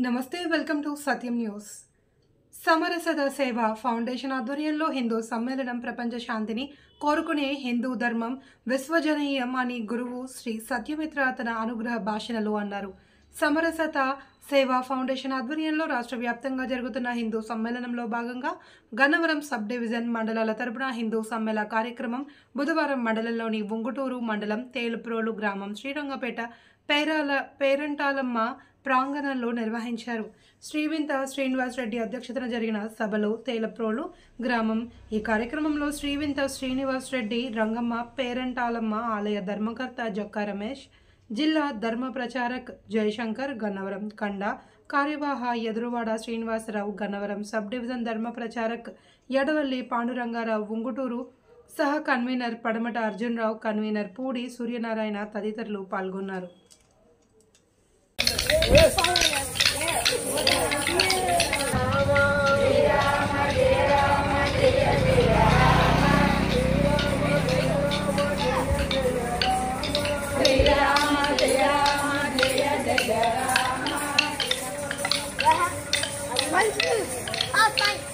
నమస్తే welcome to Satyam news Samarasata Seva foundation ఆధ్వర్యంలో హిందూ సమ్మేళనం ప్రపంచ శాంతిని కోరుకునే హిందూ ధర్మం విశ్వజనీయం అని గురువు శ్రీ సత్యమిత్ర తన అనుగ్రహ భాషణలో అన్నారు సమరసత సేవా ఫౌండేషన్ ఆధ్వర్యంలో రాష్ట్ర వ్యాప్తంగా జరుగుతున్న హిందూ సమ్మేళనంలో భాగంగా గన్నవరం సబ్ డివిజన్ మండలాల తరపున హిందూ సమ్మేళన కార్యక్రమం బుధవారం మండలంలోని ఉంగుటూరు మండలం తేలుప్రోలు గ్రామం శ్రీరంగపేట పేరాల పేరంటాలమ్మ ప్రాంగణంలో నిర్వహించారు శ్రీవింత శ్రీనివాస్ రెడ్డి అధ్యక్షతన జరిగిన సభలో తేలప్రోలు గ్రామం ఈ కార్యక్రమంలో శ్రీవింత శ్రీనివాస్ రెడ్డి రంగమ్మ పేరంటాలమ్మ ఆలయ ధర్మకర్త జొక్కా రమేష్ జిల్లా ధర్మ ప్రచారక్ జయశంకర్ గన్నవరం కండ కార్యవాహ ఎదురువాడ శ్రీనివాసరావు గన్నవరం సబ్ డివిజన్ ధర్మ ప్రచారక్ ఎడవల్లి పాండురంగారావు ఉంగుటూరు సహ కన్వీనర్ పడమట అర్జునరావు కన్వీనర్ పూడి సూర్యనారాయణ తదితరులు పాల్గొన్నారు One, two, oh, fine.